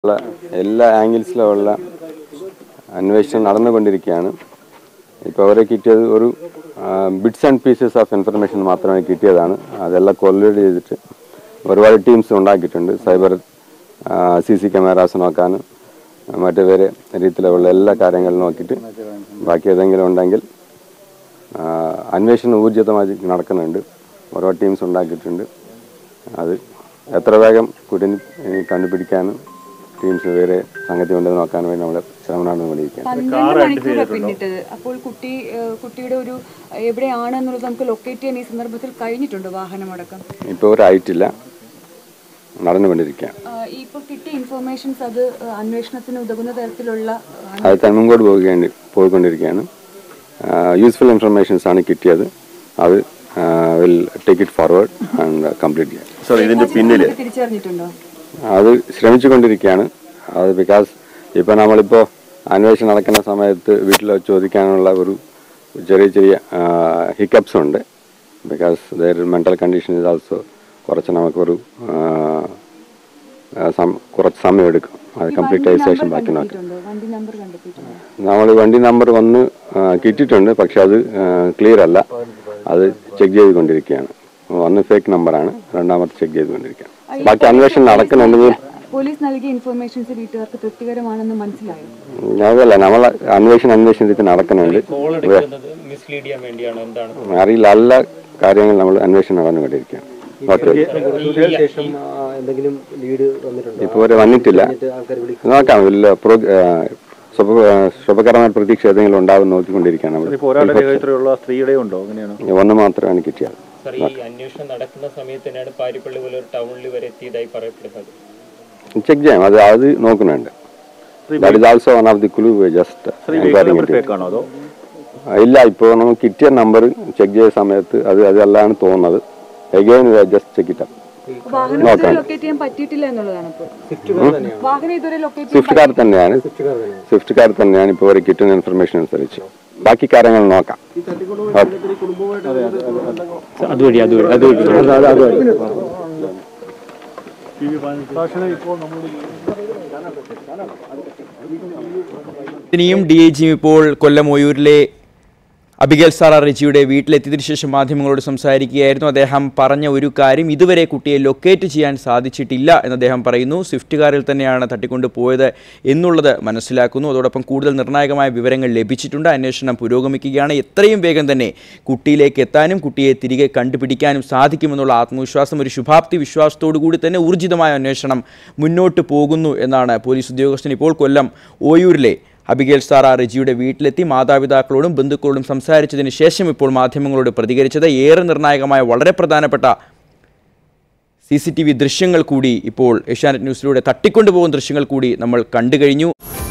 ഉള്ള എല്ലാ ആംഗിൾസിലും ഉള്ള അന്വേഷണം നടന്നുകൊണ്ടിരിക്കുകയാണ് ഇപ്പോൾ അവരെ കിട്ടിയത് ഒരു bits and pieces of information മാത്രമേ കിട്ടിയതാണ് അതെല്ലാം കൊല്ലേറ്റ് ചെയ്തിട്ട് ഒരുപാട് ടീംസ് ഉണ്ടാക്കിയിട്ടുണ്ട് സൈബർ സി സി ക്യാമറാസ് നോക്കാനും മറ്റു വേറെ രീതിയിലുള്ള എല്ലാ കാര്യങ്ങളും നോക്കിയിട്ട് ബാക്കി ഏതെങ്കിലും ഉണ്ടെങ്കിൽ ആ, അന്വേഷണം ഊർജിതമായി നടക്കുന്നുണ്ട് ഓരോ ടീംസ് ഉണ്ടാക്കിയിട്ടുണ്ട് അത് എത്ര വേഗം കുട്ടിനെ ഇനി കണ്ടുപിടിക്കാനും ടീംസ് വേറെ സംഗതി ഉണ്ടെന്ന് നോക്കാനും വേണ്ടി നമ്മുടെ ശ്രമം നടന്നുകൊണ്ടിരിക്കുകയാണ് പന്ത്രണ്ട് മണിക്കൂറാണ് പിന്നിട്ടത് അപ്പോൾ കുട്ടി ഏഹ്, കുട്ടിയുടെ ഒരു എവിടെയാണെന്നുള്ളത് നമുക്ക് ലൊക്കേറ്റ് ചെയ്യാൻ ഈ സന്ദർഭത്തിൽ കഴിഞ്ഞിട്ടുണ്ടോ വാഹനമടക്കം ഇപ്പോൾ ഒരായിട്ടില്ല നടന്നുകൊണ്ടിരിക്കുകയാണ് ആഹ്, ഈ ഇപ്പോൾ കിട്ടിയ ഇൻഫർമേഷൻസ് അത് ഏഹ്, അന്വേഷണത്തിന് ഉതകുന്ന തരത്തിലുള്ള ആഹ്, അത് തന്നെ മുമ്പോട്ട് പോവുകയാണ് പോയിക്കൊണ്ടിരിക്കുകയാണ് യൂസ്ഫുൾ ഇൻഫർമേഷൻസ് ആണ് കിട്ടിയത് അത് will take it forward and complete ചെയ്യാം സാർ ഇതിന്റെ പിന്നില് നമുക്ക് തിരിച്ചറിഞ്ഞിട്ടുണ്ടോ അത് ശ്രമിച്ചുകൊണ്ടിരിക്കുകയാണ് അത് ബിക്കോസ് ഇപ്പോൾ നമ്മളിപ്പോൾ അന്വേഷണം നടക്കുന്ന സമയത്ത് വീട്ടിൽ ചോദിക്കാനുള്ള ഒരു ചെറിയ ചെറിയ ഹിക്കപ്സ് ഉണ്ട് because their mental condition is also കുറച്ച് നമുക്കൊരു ആ, ആ, സം- കുറച്ച് സമയം എടുക്കും അത് കംപ്ലീറ്റ് ആയ ശേഷം ബാക്കി നോക്കാം കണ്ടെത്തിയിട്ടുണ്ടോ വണ്ടി നമ്പർ കണ്ടെത്തിയിട്ടുണ്ടോ നമ്മൾ വണ്ടി നമ്പർ ഒന്ന് ആ, കിട്ടിയിട്ടുണ്ട് പക്ഷെ അത് ക്ലിയർ അല്ല അത് ചെക്ക് ചെയ്തുകൊണ്ടിരിക്കുകയാണ് ഒന്ന് ഫേക്ക് നമ്പറാണ് രണ്ടാമത്തെ ചെക്ക് ചെയ്തുകൊണ്ടിരിക്കുകയാണ് ബാക്കി അന്വേഷണം നടക്കുന്നുണ്ടെങ്കിൽ പോലീസ് നൽകിയ ഇൻഫർമേഷൻസ് വീട്ടുകാർക്ക് തൃപ്തികരമാണെന്ന് മനസ്സിലായോ അതല്ല നമ്മൾ അന്വേഷണം അന്വേഷണ രീതി നടക്കുന്നുണ്ട് കോൾ എടുക്കുന്നത് മിസ്ലീഡ് ചെയ്യാൻ വേണ്ടിയാണോ എന്താണ് അറിയില്ല എല്ലാ കാര്യങ്ങളും നമ്മൾ അന്വേഷണം നടന്നുകൊണ്ടിരിക്കുകയാണ് ഓക്കെ ശേഷം ആ, എന്തെങ്കിലും ലീഡ് വന്നിട്ടുണ്ടോ ഇപ്പോൾ വരെ വന്നിട്ടില്ല ആൾക്കാർ വിളിക്കും നോക്കാം ഇല്ല പ്രോ ശുഭ ശുഭകരമായ പ്രതീക്ഷ ഏതെങ്കിലും ഉണ്ടാവും നോക്കിക്കൊണ്ടിരിക്കുകയാണ് നമ്മൾ ഇപ്പൊ ഒരാളുടെ രേഖയിലുള്ള സ്ത്രീയുടെ ഉണ്ടോ അങ്ങനെയാണോ ഒന്ന് മാത്രമാണ് കിട്ടിയത് സാർ ഈ അന്വേഷണം നടക്കുന്ന സമയത്ത് തന്നെയാണ് പാരിപ്പള്ളി പോലെ ഒരു ടൗണിൽ വരെ എത്തിയതായി പറയപ്പെടുന്നത് ചെക്ക് ചെയ്യാം അത് അത് നോക്കുന്നുണ്ട് that is also one of the clue just ഫേക്കാണോ അതോ ഇല്ല ഇപ്പോൾ നമുക്ക് കിട്ടിയ നമ്പർ ചെക്ക് ചെയ്ത സമയത്ത് അത് അതല്ലാണ് തോന്നുന്നത് എഗൈൻ ജസ്റ്റ് ചെക്ക് ഇറ്റ് വാഹനം ഇതുവരെ ലൊക്കേറ്റ് ചെയ്യാൻ പറ്റിയിട്ടില്ല എന്നുള്ളതാണ് ഇപ്പോൾ വാഹനം ഇതുവരെ ലൊക്കേറ്റ് സ്വിഫ്റ്റ് കാർ തന്നെയാണ് സ്വിഫ്റ്റ് കാർ തന്നെയാണ് ഇപ്പോൾ ഒരു കിട്ടുന്ന ഇൻഫർമേഷൻ അനുസരിച്ച് ബാക്കി കാര്യങ്ങൾ നോക്കാം അതുവഴി അതുവഴി അതുവഴി ഇനിയും ഡി ഐ ജിയും ഇപ്പോൾ കൊല്ലം ഒയൂരിലെ അബിഗൽ സാറ റിജിയുടെ വീട്ടിലെത്തിയതിനു ശേഷം മാധ്യമങ്ങളോട് സംസാരിക്കുകയായിരുന്നു അദ്ദേഹം പറഞ്ഞ ഒരു കാര്യം ഇതുവരെ കുട്ടിയെ ലൊക്കേറ്റ് ചെയ്യാൻ സാധിച്ചിട്ടില്ല എന്ന് അദ്ദേഹം പറയുന്നു സ്വിഫ്റ്റ് കാറിൽ തന്നെയാണ് തട്ടിക്കൊണ്ട് പോയത് എന്നുള്ളത് മനസ്സിലാക്കുന്നു അതോടൊപ്പം കൂടുതൽ നിർണായകമായ വിവരങ്ങൾ ലഭിച്ചിട്ടുണ്ട് അന്വേഷണം പുരോഗമിക്കുകയാണ് എത്രയും വേഗം തന്നെ കുട്ടിയിലേക്ക് എത്താനും കുട്ടിയെ തിരികെ കണ്ടുപിടിക്കാനും സാധിക്കുമെന്നുള്ള ആത്മവിശ്വാസം ഒരു ശുഭാപ്തി വിശ്വാസത്തോടു കൂടി തന്നെ ഊർജിതമായ അന്വേഷണം മുന്നോട്ട് പോകുന്നു എന്നാണ് പോലീസ് ഉദ്യോഗസ്ഥൻ ഇപ്പോൾ കൊല്ലം ഓയൂരിലെ അബിഗേൽ സാറ റിജിയുടെ വീട്ടിലെത്തി മാതാപിതാക്കളോടും ബന്ധുക്കളോടും സംസാരിച്ചതിന് ശേഷം ഇപ്പോൾ മാധ്യമങ്ങളോട് പ്രതികരിച്ചത് ഏറെ നിർണായകമായ വളരെ പ്രധാനപ്പെട്ട സി സി ടി വി ദൃശ്യങ്ങൾ കൂടി ഇപ്പോൾ ഏഷ്യാനെറ്റ് ന്യൂസിലൂടെ തട്ടിക്കൊണ്ടുപോകുന്ന ദൃശ്യങ്ങൾ കൂടി നമ്മൾ കണ്ടു കഴിഞ്ഞു